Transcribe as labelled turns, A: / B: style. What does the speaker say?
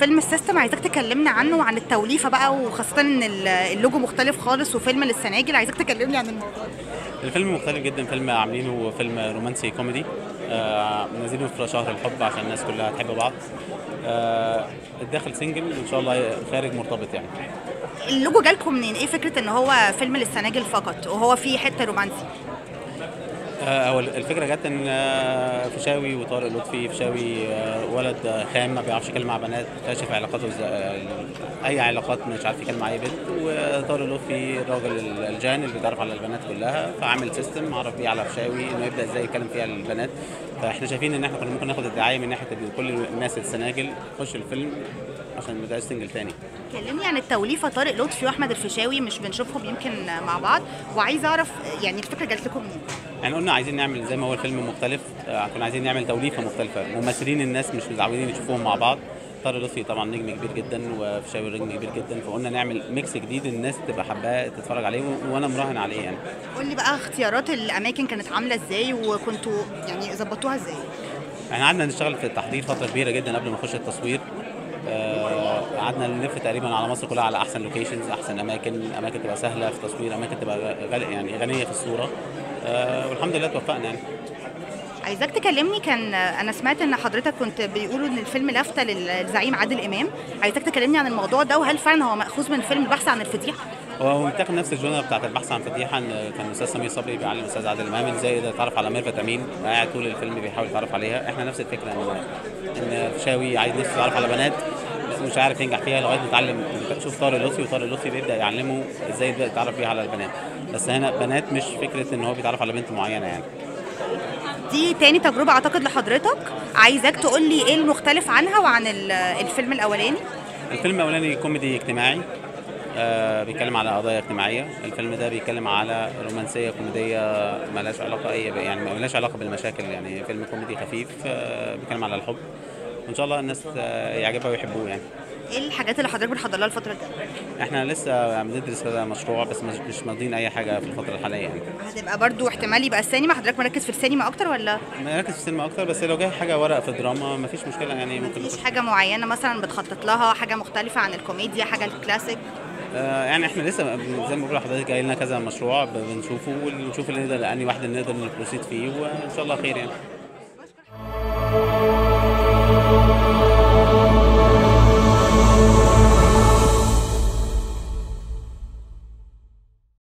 A: فيلم السيستم عايزاك تكلمنا عنه وعن التوليفه بقى وخاصه ان ال- اللوجو مختلف خالص وفيلم للسناجل عايزاك تكلمني عن الموضوع ده
B: الفيلم مختلف جدا فيلم عاملينه فيلم رومانسي كوميدي آه منزلينه في شهر الحب عشان الناس كلها تحب بعض آه الداخل سنجل وان شاء الله خارج مرتبط يعني
A: اللوجو جالكم منين ايه فكره ان هو فيلم للسناجل فقط وهو فيه حته رومانسي
B: آه هو الفكره جت ان آه، فيشاوي وطارق لطفي فيشاوي آه، ولد آه، خام ما بيعرفش يتكلم مع بنات كاشف علاقاته ز- آه، اي علاقات مش عارف يتكلم مع اي بنت وطارق لطفي الراجل ال- الجان اللي بيتعرف على البنات كلها فعمل سيستم عرف بيه على فيشاوي انه يبدا ازاي يتكلم فيها البنات فاحنا شايفين ان احنا كنا ممكن ناخد الدعايه من ناحيه إن كل الناس السناجل تخش الفيلم عشان ما يبقاش سنجل تاني
A: كلمني عن التوليفه طارق لطفي واحمد الفيشاوي مش بنشوفهم يمكن مع بعض وعايزه اعرف يعني الفكره جات لكم منين
B: يعني قلنا عايزين نعمل زي ما هو الفيلم مختلف آه، كنا عايزين نعمل توليفه مختلفه ممثلين الناس مش متعودين يشوفوهم مع بعض طارق لطفي طبعا نجم كبير جدا وفيشاوي نجم كبير جدا فقلنا نعمل ميكس جديد الناس تبقى حباه تتفرج عليه و- وانا مراهن عليه يعني
A: قول لي بقى اختيارات الاماكن كانت عامله ازاي وكنتوا يعني ظبطوها ازاي
B: احنا قعدنا نشتغل في التحضير فتره كبيره جدا قبل ما نخش التصوير آه، قعدنا نلف تقريبا على مصر كلها على احسن لوكيشنز احسن اماكن اماكن تبقى سهله في التصوير اماكن تبقى غ- يعني غنيه في الصوره آه، والحمد لله توفقنا يعني
A: عايزاك تكلمني كان انا سمعت ان حضرتك كنت بيقولوا ان الفيلم لافته للزعيم عادل امام عايزاك تكلمني عن الموضوع ده وهل فعلا هو ماخوذ من فيلم البحث عن الفضيحه
B: هو متاخد نفس الجونر بتاعت البحث عن فضيحه إن كان الاستاذ سمير صبري بيعلم الاستاذ عادل امام ازاي يقدر يتعرف على ميرفت امين قاعد طول الفيلم بيحاول يتعرف عليها احنا نفس الفكره ان ان فيشاوي عايز نفسه يتعرف على بنات بس مش عارف ينجح فيها لغايه ما يتعلم شوف طارق لطفي وطارق لطفي بيبدا يعلمه ازاي يبدا يتعرف بيها على البنات بس هنا بنات مش فكره ان هو بيتعرف على بنت معينه يعني
A: دي تاني تجربه اعتقد لحضرتك عايزاك تقول لي ايه المختلف عنها وعن ال- الفيلم الاولاني
B: الفيلم الاولاني كوميدي اجتماعي آه بيتكلم على قضايا اجتماعيه الفيلم ده بيتكلم على رومانسيه كوميديه ملهاش علاقه اي يعني ملهاش علاقه بالمشاكل يعني فيلم كوميدي خفيف آه بيتكلم على الحب وان شاء الله الناس آه يعجبها ويحبوه يعني
A: ايه الحاجات اللي حضرتك بتحضر لها الفتره الجايه
B: احنا لسه بندرس هذا المشروع بس مش مش ماضيين اي حاجه في الفتره الحاليه يعني
A: هتبقى برضو احتمال يبقى السينما حضرتك مركز في السينما اكتر ولا
B: نركز في السينما اكتر بس لو جاي حاجه ورق في دراما مفيش مشكله يعني ممكن
A: مفيش
B: نخش.
A: حاجه معينه مثلا بتخطط لها حاجه مختلفه عن الكوميديا حاجه الكلاسيك
B: آه، يعني احنا لسه زي ما بقول لحضرتك جاي لنا كذا مشروع ب- بنشوفه ونشوف اللي نقدر انهي واحد اللي نقدر نبروسيد فيه وان شاء الله خير يعني